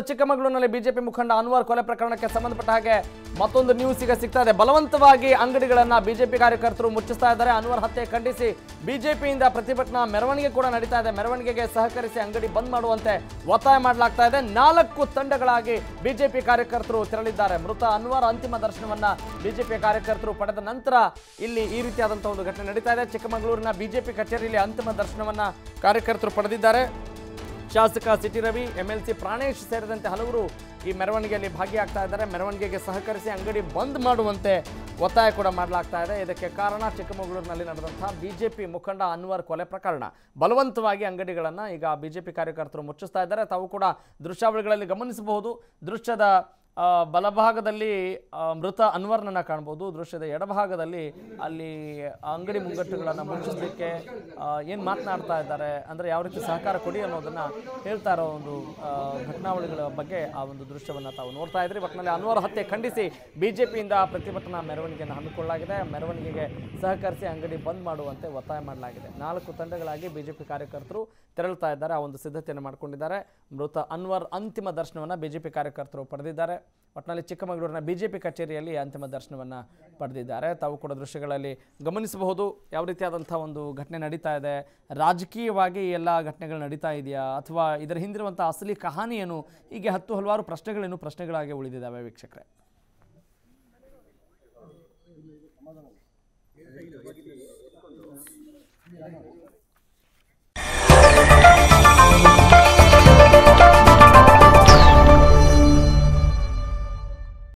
ಚಿಕ್ಕಮಗಳೂರಿನಲ್ಲಿ ಬಿಜೆಪಿ ಮುಖಂಡ ಅನ್ವರ್ ಕೊಲೆ ಪ್ರಕರಣಕ್ಕೆ ಸಂಬಂಧಪಟ್ಟ ಹಾಗೆ ಮತ್ತೊಂದು ನ್ಯೂಸ್ ಈಗ ಸಿಗ್ತಾ ಇದೆ ಬಲವಂತವಾಗಿ ಅಂಗಡಿಗಳನ್ನ ಬಿಜೆಪಿ ಕಾರ್ಯಕರ್ತರು ಮುಚ್ಚಿಸ್ತಾ ಇದ್ದಾರೆ ಅನ್ವರ್ ಹತ್ಯೆ ಖಂಡಿಸಿ ಬಿಜೆಪಿಯಿಂದ ಪ್ರತಿಭಟನಾ ಮೆರವಣಿಗೆ ಕೂಡ ನಡೀತಾ ಇದೆ ಮೆರವಣಿಗೆಗೆ ಸಹಕರಿಸಿ ಅಂಗಡಿ ಬಂದ್ ಮಾಡುವಂತೆ ಒತ್ತಾಯ ಮಾಡಲಾಗ್ತಾ ಇದೆ ನಾಲ್ಕು ತಂಡಗಳಾಗಿ ಬಿಜೆಪಿ ಕಾರ್ಯಕರ್ತರು ತೆರಳಿದ್ದಾರೆ ಮೃತ ಅನ್ವರ್ ಅಂತಿಮ ದರ್ಶನವನ್ನ ಬಿಜೆಪಿ ಕಾರ್ಯಕರ್ತರು ಪಡೆದ ನಂತರ ಇಲ್ಲಿ ಈ ರೀತಿಯಾದಂತಹ ಒಂದು ಘಟನೆ ನಡೀತಾ ಇದೆ ಚಿಕ್ಕಮಗಳೂರಿನ ಬಿಜೆಪಿ ಕಚೇರಿಯಲ್ಲಿ ಅಂತಿಮ ದರ್ಶನವನ್ನ ಕಾರ್ಯಕರ್ತರು ಪಡೆದಿದ್ದಾರೆ ಶಾಸಕ ಸಿಟಿ ರವಿ ಎಂಎಲ್ಸಿ ಪ್ರಾಣೇಶ್ ಸೇರಿದಂತೆ ಹಲವರು ಈ ಮೆರವಣಿಗೆಯಲ್ಲಿ ಭಾಗಿಯಾಗ್ತಾ ಇದ್ದಾರೆ ಮೆರವಣಿಗೆಗೆ ಸಹಕರಿಸಿ ಅಂಗಡಿ ಬಂದ್ ಮಾಡುವಂತೆ ಒತ್ತಾಯ ಕೂಡ ಮಾಡಲಾಗ್ತಾ ಇದೆ ಇದಕ್ಕೆ ಕಾರಣ ಚಿಕ್ಕಮಗಳೂರಿನಲ್ಲಿ ನಡೆದಂತಹ ಬಿಜೆಪಿ ಮುಖಂಡ ಅನ್ವರ್ ಕೊಲೆ ಪ್ರಕರಣ ಬಲವಂತವಾಗಿ ಅಂಗಡಿಗಳನ್ನು ಈಗ ಬಿಜೆಪಿ ಕಾರ್ಯಕರ್ತರು ಮುಚ್ಚಿಸ್ತಾ ಇದ್ದಾರೆ ತಾವು ಕೂಡ ದೃಶ್ಯಾವಳಿಗಳಲ್ಲಿ ಗಮನಿಸಬಹುದು ದೃಶ್ಯದ ಆ, ಬಲಭಾಗದಲ್ಲಿ ಆ, ಮೃತ ಅನ್ವರ್ನನ್ನ ಕಾಣ್ಬೋದು ದೃಶ್ಯದ ಎಡಭಾಗದಲ್ಲಿ ಅಲ್ಲಿ ಅಂಗಡಿ ಮುಂಗಟ್ಟುಗಳನ್ನು ಮುಚ್ಚಿಸ್ಲಿಕ್ಕೆ ಏನು ಮಾತನಾಡ್ತಾ ಇದ್ದಾರೆ ಅಂದರೆ ಯಾವ ರೀತಿ ಸಹಕಾರ ಕೊಡಿ ಅನ್ನೋದನ್ನ ಹೇಳ್ತಾ ಇರೋ ಒಂದು ಆ, ಘಟನಾವಳಿಗಳ ಬಗ್ಗೆ ಆ ಒಂದು ದೃಶ್ಯವನ್ನು ತಾವು ನೋಡ್ತಾ ಇದ್ರಿ ಒಟ್ಟಿನಲ್ಲಿ ಅನ್ವರ್ ಹತ್ಯೆ ಖಂಡಿಸಿ ಬಿಜೆಪಿಯಿಂದ ಪ್ರತಿಭಟನಾ ಮೆರವಣಿಗೆಯನ್ನು ಹಮ್ಮಿಕೊಳ್ಳಲಾಗಿದೆ ಮೆರವಣಿಗೆಗೆ ಸಹಕರಿಸಿ ಅಂಗಡಿ ಬಂದ್ ಮಾಡುವಂತೆ ಒತ್ತಾಯ ಮಾಡಲಾಗಿದೆ ನಾಲ್ಕು ತಂಡಗಳಾಗಿ ಬಿಜೆಪಿ ಕಾರ್ಯಕರ್ತರು ತೆರಳುತ್ತಾ ಇದ್ದಾರೆ ಆ ಒಂದು ಸಿದ್ಧತೆಯನ್ನು ಮಾಡಿಕೊಂಡಿದ್ದಾರೆ ಮೃತ ಅನ್ವರ್ ಅಂತಿಮ ದರ್ಶನವನ್ನು ಬಿಜೆಪಿ ಕಾರ್ಯಕರ್ತರು ಪಡೆದಿದ್ದಾರೆ ಒಟ್ಟಿನಲ್ಲಿ ಚಿಕ್ಕಮಗಳೂರಿನ ಬಿಜೆಪಿ ಕಚೇರಿಯಲ್ಲಿ ಅಂತಿಮ ದರ್ಶನವನ್ನು ಪಡೆದಿದ್ದಾರೆ ತಾವು ಕೂಡ ದೃಶ್ಯಗಳಲ್ಲಿ ಗಮನಿಸಬಹುದು ಯಾವ ರೀತಿಯಾದಂಥ ಒಂದು ಘಟನೆ ನಡೀತಾ ಇದೆ ರಾಜಕೀಯವಾಗಿ ಈ ಎಲ್ಲ ಘಟನೆಗಳು ನಡೀತಾ ಇದೆಯಾ ಅಥವಾ ಇದರ ಹಿಂದಿರುವಂಥ ಅಸಲಿ ಕಹಾನಿ ಏನು ಹೀಗೆ ಹತ್ತು ಹಲವಾರು ಪ್ರಶ್ನೆಗಳೇನು ಪ್ರಶ್ನೆಗಳಾಗಿ ಉಳಿದಿದ್ದಾವೆ ವೀಕ್ಷಕರೇ